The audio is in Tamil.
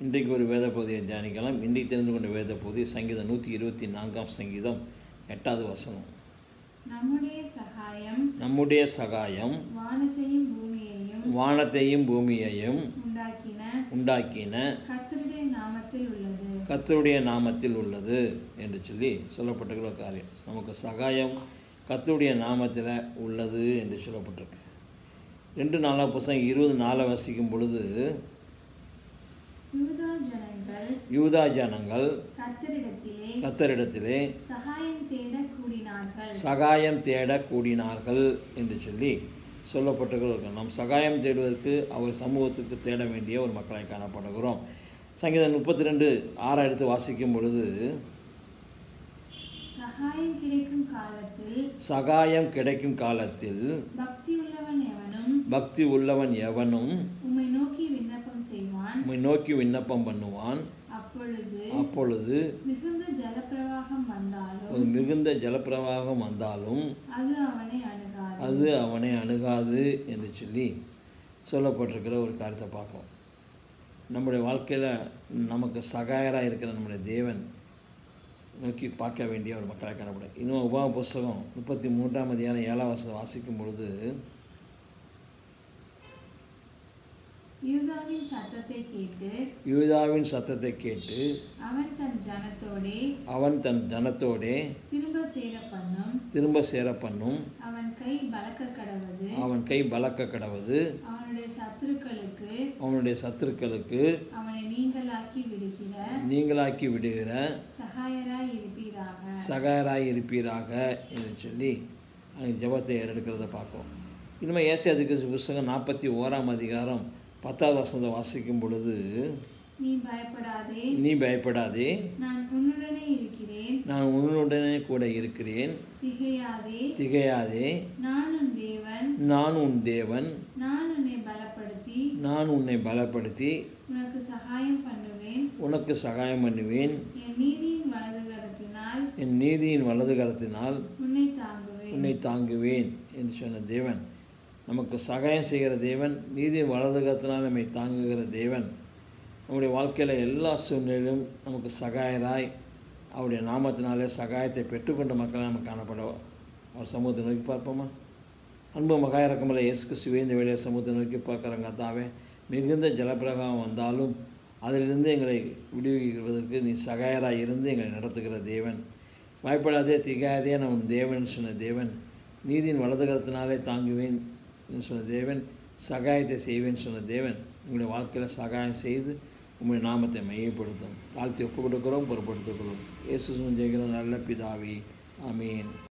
இன்றைக்கு ஒரு வேத பகுதியை தியானிக்கலாம் இன்றைக்கு தெரிந்து கொண்ட வேத பகுதி சங்கீதம் நூற்றி இருபத்தி நான்காம் சங்கீதம் எட்டாவது வசனம் நம்முடைய சகாயம் நம்முடைய சகாயம் வானத்தையும் பூமியையும் வானத்தையும் பூமியையும் உண்டாக்கின உண்டாக்கின கர்த்தருடைய நாமத்தில் உள்ளது கர்த்தருடைய நாமத்தில் உள்ளது என்று சொல்லி சொல்லப்பட்டிருக்கிற ஒரு காரியம் நமக்கு சகாயம் கர்த்தருடைய நாமத்தில் உள்ளது என்று சொல்லப்பட்டிருக்கு ரெண்டு நாளாக புத்தகம் இருபது நாளை வசிக்கும் பொழுது யூதா ஜனங்கள் யூதா ஜனங்கள் கர்த்தரிடத்திலே கர்த்தரிடத்திலே சகாயம் தேட கூடினார்கள் சகாயம் தேட கூடினார்கள் என்று சொல்லி சொல்லப்பட்டிருக்கிறோம் நாம் சகாயம் தேடுவதற்கு அவர் சமூகத்துக்கு தேட வேண்டிய ஒரு மக்களாய் காணப்படுகிறோம் சங்கீதம் முப்பத்தி ரெண்டு ஆறாம் எடுத்து வாசிக்கும் பொழுது சகாயம் கிடைக்கும் காலத்தில் சகாயம் கிடைக்கும் காலத்தில் பக்தியுள்ளவன் எவனும் பக்தி உள்ளவன் எவனும் உம்மை நோக்கி விண்ணப்பம் செய்வான் உம்மை நோக்கி விண்ணப்பம் பண்ணுவான் அப்பொழுது அப்பொழுது மிகுந்த ஜலப்பிரவாகம் வந்தாலும் ஒரு மிகுந்த ஜலப்பிரவாகம் வந்தாலும் அது அவனை அணுகாது அது அவனை அணுகாது என்று சொல்லி சொல்லப்பட்டிருக்கிற ஒரு காரியத்தை பார்ப்போம் நம்முடைய வாழ்க்கையில் நமக்கு சகாயராக இருக்கிற நம்முடைய தேவன் நோக்கி பார்க்க வேண்டிய ஒரு மக்களாக காணப்படும் இன்னும் உபா புஸ்தகம் முப்பத்தி மூன்றாம் அதிகாரம் ஏழாம் வசனம் வாசிக்கும் பொழுது யூதாவின் சத்தத்தை கேட்டு யூதாவின் சத்தத்தை கேட்டு அவன் தன் ஜனத்தோடே அவன் தன் ஜனத்தோடே திரும்ப சேர பண்ணும் திரும்ப சேர பண்ணும் அவன் கை பலக்க கடவது அவன் கை பலக்க கடவது அவனுடைய சத்துருக்களுக்கு அவனுடைய சத்துருக்களுக்கு அவனை நீங்களாக்கி விடுகிற நீங்களாக்கி விடுகிற சகாயராய் இருப்பீராக சகாயராய் இருப்பீராக என்று சொல்லி அங்கே ஜெபத்தை ஏறெடுக்கிறத பார்ப்போம் இனிமேல் ஏசியாதிக்கு புஸ்தகம் நாற்பத்தி ஓராம் அதிகாரம் பத்தாவது வசனத்தை வாசிக்கும் பொழுது நீ பயப்படாதே நீ பயப்படாதே நான் உன்னுடனே இருக்கிறேன் நான் உன்னுடனே கூட இருக்கிறேன் திகையாதே திகையாதே நான் உன் தேவன் நான் உன் தேவன் நான் உன்னை பலப்படுத்தி நான் உன்னை பலப்படுத்தி உனக்கு சகாயம் பண்ணுவேன் உனக்கு சகாயம் பண்ணுவேன் என் நீதியின் வலதுகரத்தினால் என் நீதியின் வலது கரத்தினால் உன்னை தாங்குவேன் உன்னை தாங்குவேன் என்று சொன்ன தேவன் நமக்கு சகாயம் செய்கிற தேவன் நீதியின் வலது கரத்தினால் நம்மை தாங்குகிற தேவன் நம்முடைய வாழ்க்கையில் எல்லா சூழ்நிலையிலும் நமக்கு சகாயராய் அவருடைய நாமத்தினாலே சகாயத்தை பெற்றுக்கொண்ட மக்களாக நம்ம காணப்படும் அவர் சமூகத்தை நோக்கி பார்ப்போமா அன்பு மகாயிரக்கமில்ல இயேசு கிறிஸ்துவே இந்த வேலையை சமூகத்தை நோக்கி பார்க்குறாங்க தாவே மிகுந்த ஜலப்பிரகாரம் வந்தாலும் அதிலிருந்து எங்களை விடுவிக்கிறதற்கு நீ சகாயராய் இருந்து எங்களை நடத்துகிற தேவன் பயப்படாதே திகாதே நான் உன் தேவன் சொன்ன தேவன் நீதியின் வலதுகரத்தினாலே தாங்குவேன் என்று சொன்ன தேவன் சகாயத்தை செய்வேன் சொன்ன தேவன் உங்களுடைய வாழ்க்கையில் சகாயம் செய்து உங்களுடைய நாமத்தை மையப்படுத்தும் தாழ்த்தி ஒப்பு கொடுக்கிறோம் பொறுப்படுத்திக் கொள்ளும் இயேசு ஜெயிக்கிறோம் நல்ல பிதாவி ஆமீன்